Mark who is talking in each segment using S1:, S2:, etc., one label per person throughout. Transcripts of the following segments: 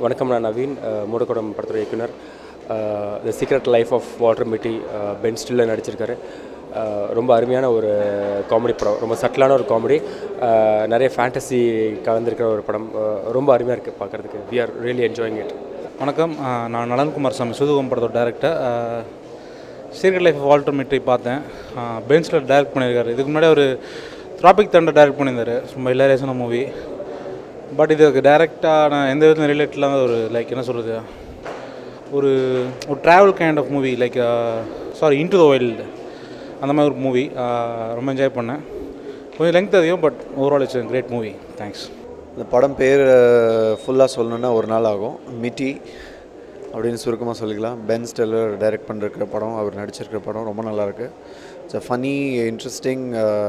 S1: வணக்கம் நான் நவீன் அஹ், மூடக்குடம் படத்துடைய இயக்குனர் the secret life of Walter Mitty Ben Stiller நடிச்சிருக்காரு அஹ், ரொம்ப அருமையான ஒரு காமெடி படம் ரொம்ப சட்டிலான ஒரு காமெடி நிறைய ஃபேண்டசி கலந்துருக்கிற ஒரு படம் அஹ், ரொம்ப அருமையாக இருக்குது பார்க்குறதுக்கு we are really enjoying it
S2: வணக்கம் ஆ, நான் நலன்குமார் சாமி சுதுகம் படத்தோட director secret life Walter Mitty பார்த்தேன் பென்ஸில் டைரக்ட் பண்ணியிருக்காரு இதுக்கு முன்னாடி ஒரு ட்ராபிக் தண்டர் டைரக்ட் பண்ணியிருந்தாரு ரொம்ப ஹிலாரியஸான மூவி பட் இதுக்கு டேரெக்டாக நான் எந்த விதத்தில் ரிலேட் இல்லாத ஒரு லைக் என்ன சொல்கிறது ஒரு ஒரு travel kind of movie like sorry into the wild அந்த மாதிரி ஒரு மூவி ரொம்ப என்ஜாய் பண்ணேன் கொஞ்சம் லெங்க் அதிகம் but overall it's great movie thanks
S3: இந்த படம் பேர் ஃபுல்லாக சொல்லணுன்னா ஒரு நாள் ஆகும் மிட்டி அப்படின்னு சுருக்கமாக சொல்லிக்கலாம் பென் ஸ்டெல்லர் டைரக்ட் பண்ணிருக்கிற படம் அவர் நடிச்சிருக்கிற படம் ரொம்ப நல்லாயிருக்கு it's a funny interesting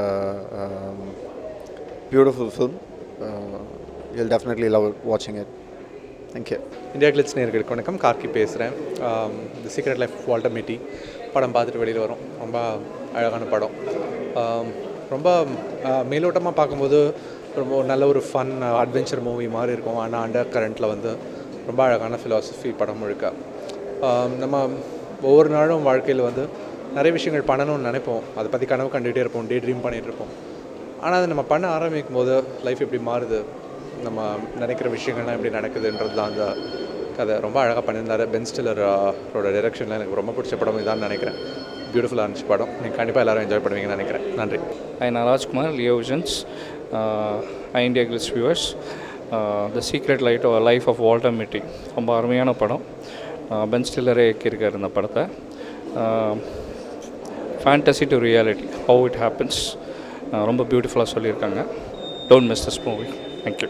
S3: beautiful film you'll definitely love வாட்சிங் இட் தேங்க்யூ
S4: இந்தியா கிளிட்ஸ் நேர்களுக்கு வணக்கம் கார்கி பேசுகிறேன் the secret life Walter Mitty படம் பார்த்துட்டு வெளியில் வரும் ரொம்ப அழகான படம் ஆம், ரொம்ப மேலோட்டமாக பார்க்கும்போது ரொம்ப ஒரு நல்ல ஒரு ஃபன் அட்வென்ச்சர் மூவி மாதிரி இருக்கும் ஆனால் அண்டர் கரண்ட்டில் வந்து ரொம்ப அழகான ஃபிலாசபி படம் முழுக்க ஆம், நம்ம ஒவ்வொரு நாளும் வாழ்க்கையில் வந்து நிறைய விஷயங்கள் பண்ணணும்னு நினைப்போம் அதை பற்றி கனவு கண்டுகிட்டே இருப்போம் டே ட்ரீம் பண்ணிகிட்டு இருப்போம் ஆனால் அதை நம்ம பண்ண ஆரம்பிக்கும் போது லைஃப் எப்படி மாறுது நம்ம நினைக்கிற விஷயங்கள்லாம் எப்படி நடக்குதுன்றது தான் அந்த கதை ரொம்ப அழகாக பண்ணியிருந்தாரு பென் ஸ்டில்லர் அவரோட டைரக்ஷனில் எனக்கு ரொம்ப பிடிச்ச படம் இதான் நினைக்கிறேன் பியூட்டிஃபுல்லாக இருந்துச்சு படம் நீங்கள் கண்டிப்பாக எல்லாரும் என்ஜாய் பண்ணுவீங்கன்னு நினைக்கிறேன் நன்றி
S5: Hi, Narajkumar, Leo Visions, uh, hi India Glitz viewers. Uh, the Secret Light or Life of Walter Mitty ரொம்ப அருமையான படம் பென் ஸ்டில்லரே இயக்கியிருக்கார் இந்த படத்தை fantasy to reality how it happens ரொம்ப பியூட்டிஃபுல்லாக சொல்லியிருக்காங்க don't miss this movie thank you